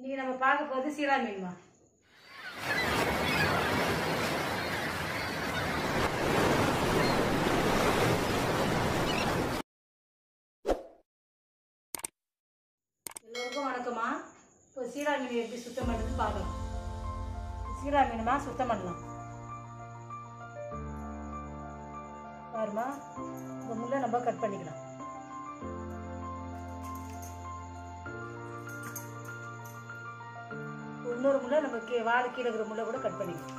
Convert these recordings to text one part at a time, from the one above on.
இன்னைக்கு நம்ம பார்க்க போகிறது சீரா மீன்மா எல்லோருக்கும் வணக்கம்மா இப்போ சீரா மீன் எப்படி சுத்தம் பண்ணுறதுன்னு பார்க்கலாம் சீரா மீனுமா சுத்தம் பண்ணலாம் பாருமா இந்த முள்ளை நம்ம கட் பண்ணிக்கலாம் இன்னொரு முள்ளை நம்ம கீ வாழை கீழே இருக்கிற முள்ளை கூட கட் பண்ணிக்கலாம்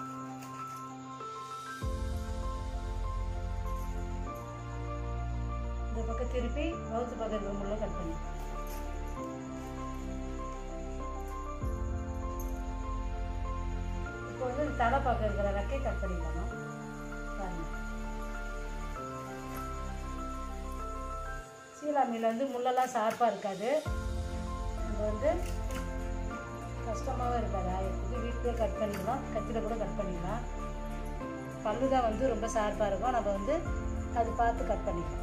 இந்த பக்கம் திருப்பி மவுத்து பக்கம் இருக்கிற முள்ளை கட் பண்ணிக்கலாம் இப்போ வந்து இந்த தலை பக்கம் இருக்கிற ரெக்கை கட் பண்ணிக்கலாம் பாருங்க சீலா மீனில் வந்து முள்ளெல்லாம் ஷார்ப்பாக இருக்காது நம்ம வந்து கஷ்டமாகவும் இருக்காது ஆயிரத்துக்கு வீட்டிலே கட் பண்ணிக்கலாம் கத்தியில் கூட கட் பண்ணிக்கலாம் பல்லு தான் வந்து ரொம்ப ஷார்ப்பாக இருக்கும் நம்ம வந்து அது பார்த்து கட் பண்ணிக்கலாம்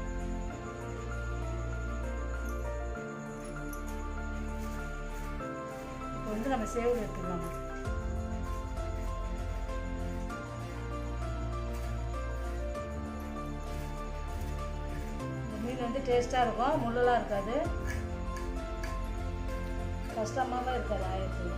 இப்போ வந்து நம்ம சேவல் எடுத்துக்கலாம் இந்த மீன் வந்து டேஸ்ட்டாக இருக்கும் முள்ளெல்லாம் இருக்காது கஷ்டமாகவும் இருக்காது ஆயிரத்துக்கு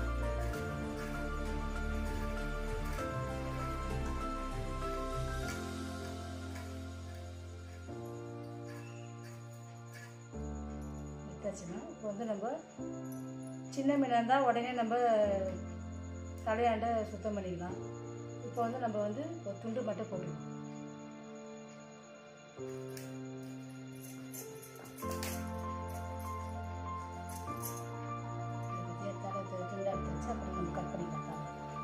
எடுத்தாச்சுன்னா இப்போ வந்து நம்ம சின்ன மீனாக இருந்தால் உடனே நம்ம தலையாண்ட சுத்தம் பண்ணிக்கலாம் இப்போ வந்து நம்ம வந்து ஒரு துண்டு மட்டும் போட்டுக்கலாம் தலை துண்டாக எடுத்து வச்சு அப்புறம் நம்ம கட் பண்ணிக்கலாம்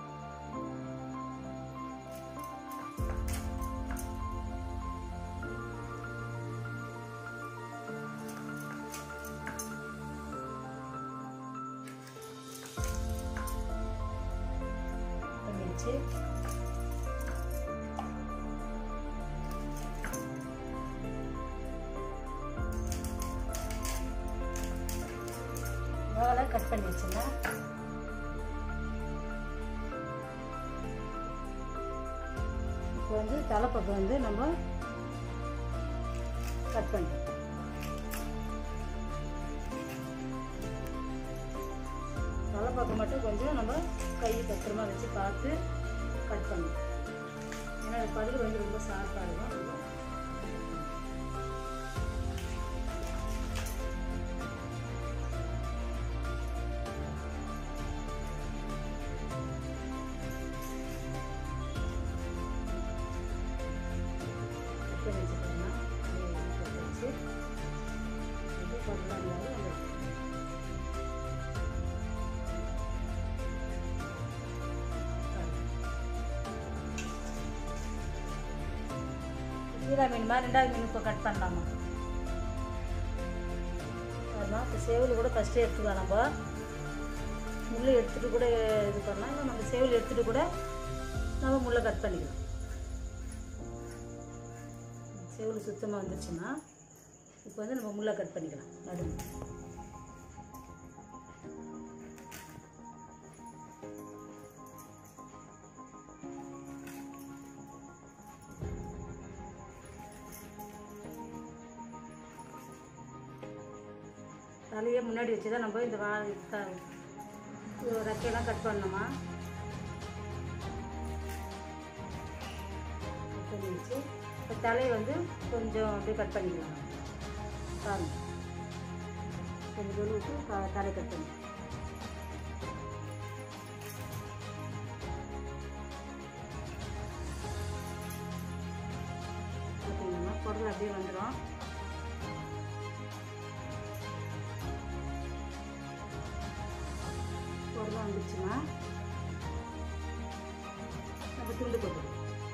பண்ணிடுச்சு வாழை கட் பண்ணி வச்சுங்க இப்போ வந்து தலைப்பக்கம் வந்து நம்ம கட் பண்ணுறோம் தலைப்பக்கம் மட்டும் கொஞ்சம் நம்ம கை பத்திரமா வச்சு பார்த்து கட் பண்ணணும் ஏன்னா அது பல்லு வந்து ரொம்ப ஷார்ப்பாக இருக்கும் கட் பண்ணி வச்சுட்டோம்னா அதை கட் வச்சு இது பல்லெல்லாம் இல்லாத நம்ம சீரா மீன் மாதிரி ரெண்டாவது மீன் இப்போ கட் பண்ணலாமா அதெல்லாம் இப்போ சேவல் கூட ஃபஸ்ட்டே எடுத்துக்கலாம் நம்ம முள்ளை எடுத்துகிட்டு கூட இது பண்ணலாம் இல்லை நம்ம சேவல் எடுத்துகிட்டு கூட நம்ம முள்ளை கட் பண்ணிக்கலாம் சேவல் சுத்தமாக வந்துருச்சுன்னா இப்போ வந்து நம்ம முள்ளை கட் பண்ணிக்கலாம் நடுவு தலையை முன்னாடி வச்சு தான் நம்ம இந்த வா த- இது ரெக்கையெல்லாம் கட் பண்ணணுமா கட் பண்ணி வச்சு இப்போ தலையை வந்து கொஞ்சம் அப்படியே கட் பண்ணிக்கலாம் பாருங்க கொஞ்சம் தூரம் விட்டு த- தலை கட் பண்ணி பார்த்தீங்கன்னா பொருள் அப்படியே வந்துடும் பொருளாக வந்துச்சுன்னா நம்ம துண்டு போட்டுருவோம்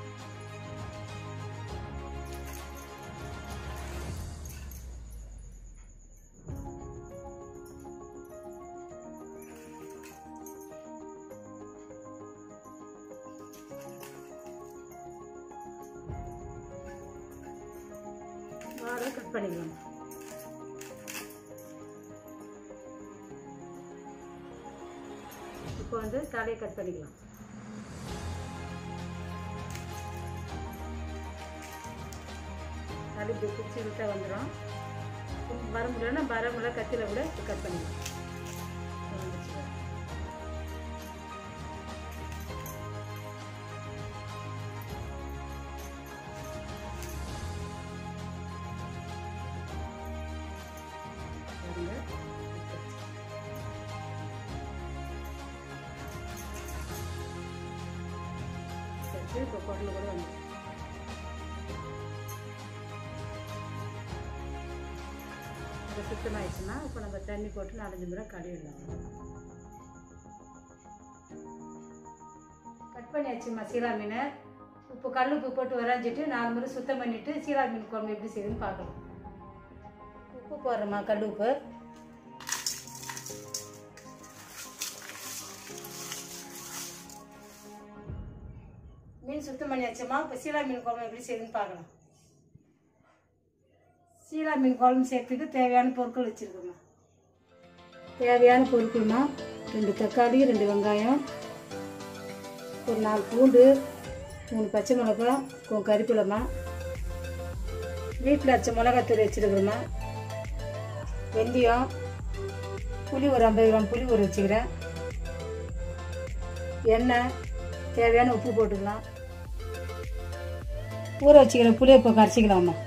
வாழை கட் பண்ணிக்கலாம் இப்போ வந்து தலையை கட் பண்ணிக்கலாம் தலை இப்படி பிடிச்சி விட்டால் வந்துடும் வர முடியலன்னா வர முடியல கத்தியில் கூட கட் பண்ணிக்கலாம் இது வந்துருச்சு பாரு. பாருங்க சரி இப்போ குடல் கூட வந்து இப்போ சுத்தமாயிடுச்சுன்னா இப்போ நம்ம தண்ணி போட்டு நாலஞ்சு முறை கழுவிடலாம் கட் பண்ணியாச்சும்மா சீலா மீனை உப்பு கல் உப்பு போட்டு வரைஞ்சிட்டு நாலு முறை சுத்தம் பண்ணிவிட்டு சீலா மீன் குழம்பு எப்படி செய்யுதுன்னு பார்க்கலாம் உப்பு போடுறேம்மா கல் உப்பு மீன் சுத்தம் பண்ணியாச்சும்மா இப்போ சீலா மீன் குழம்பு எப்படி செய்யுதுன்னு பார்க்கலாம் சீலா மீன் குழம்பு செய்யறதுக்கு தேவையான பொருட்கள் வச்சுருக்கோம்மா தேவையான பொருட்கள்மா ரெண்டு தக்காளி ரெண்டு வெங்காயம் ஒரு நாலு பூண்டு மூணு பச்சை மிளகா கொஞ்சம் கறிப்பிலம்மா வீட்டில் அரைச்ச மிளகாத்தூள் வச்சுருக்குறோம்மா வெந்தயம் புளி ஒரு ஐம்பது கிராம் புளி ஊற வச்சுக்கிறேன் எண்ணெய் தேவையான உப்பு போட்டுக்கலாம் ஊற வச்சுக்கிற புளியை இப்போ கரைச்சிக்கலாமா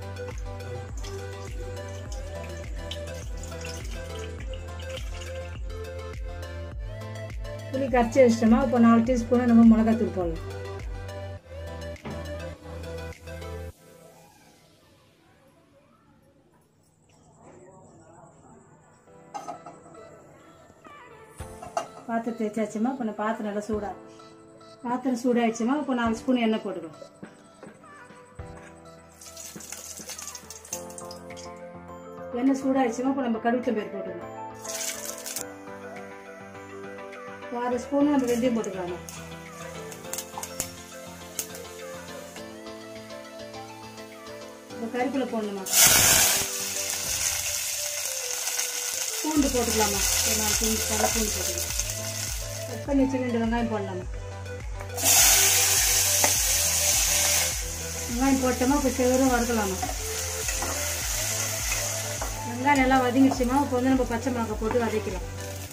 புளி கரைச்சி வச்சிட்டோமா இப்போ நாலு டீஸ்பூனு நம்ம மிளகாத்தூள் போடலாம் பாத்திரத்தை வச்சாச்சுமா இப்போ நான் பாத்திரம் நல்லா சூடாக பாத்திரம் சூடாகிடுச்சுமா இப்போ நாலு ஸ்பூன் எண்ணெய் போட்டுக்கலாம் எண்ணெய் சூடாகிடுச்சுமா இப்போ நம்ம கருவேப்பிலை பேர் போட்டுக்கலாம் இப்போ அரை ஸ்பூன் நம்ம வெந்தயம் போட்டுக்கலாமா இப்போ கருப்பில் போடணுமா பூண்டு போட்டுக்கலாமா ஒரு நாலு பூண்டு தலை பூண்டு போட்டுக்கலாம் கட் பண்ணி வச்சு ரெண்டு வெங்காயம் போடலாமா வெங்காயம் போட்டோமா இப்போ செவரும் வறுக்கலாமா வெங்காயம் நல்லா வதங்கிடுச்சுமா இப்போ வந்து நம்ம பச்சை மிளகாய் போட்டு வதக்கலாம்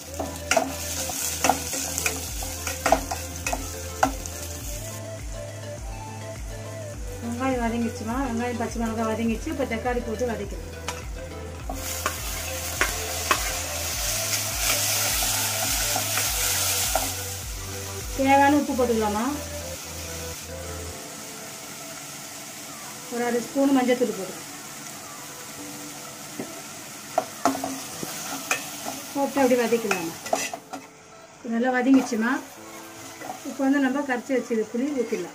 வெங்காயம் வதங்கிடுச்சுமா வெங்காயம் பச்சை மிளகாய் வதங்கிடுச்சு இப்போ தக்காளி போட்டு வதக்கலாம் தேவையான உப்பு போட்டுக்கலாமா ஒரு அரை ஸ்பூன் மஞ்சத்தூள் போட்டு போட்டு அப்படி வதக்கலாமா இது நல்லா வதங்கிடுச்சுமா இப்போ வந்து நம்ம கரைச்சி வச்சது புளி ஊற்றிடலாம்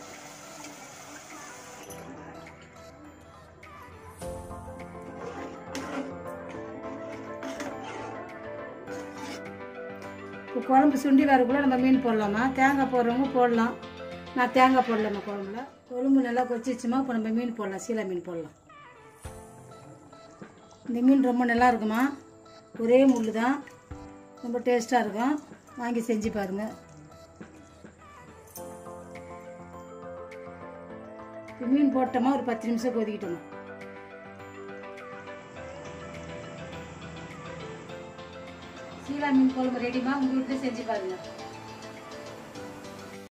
இப்போ குழம்பு சுண்டி வரக்குள்ள நம்ம மீன் போடலாமா தேங்காய் போடுறவங்க போடலாம் நான் தேங்காய் போடலாமா குழம்புல குழம்பு நல்லா கொச்சிச்சுமா இப்போ நம்ம மீன் போடலாம் சீலா மீன் போடலாம் இந்த மீன் ரொம்ப நல்லா இருக்குமா ஒரே முள் தான் ரொம்ப டேஸ்ட்டாக இருக்கும் வாங்கி செஞ்சு பாருங்கள் இப்போ மீன் போட்டோமா ஒரு பத்து நிமிஷம் கொதிக்கிட்டோமா சீலா மீன் குழம்பு ரெடிமா உங்கள் வீட்டில் செஞ்சு பாருங்கள்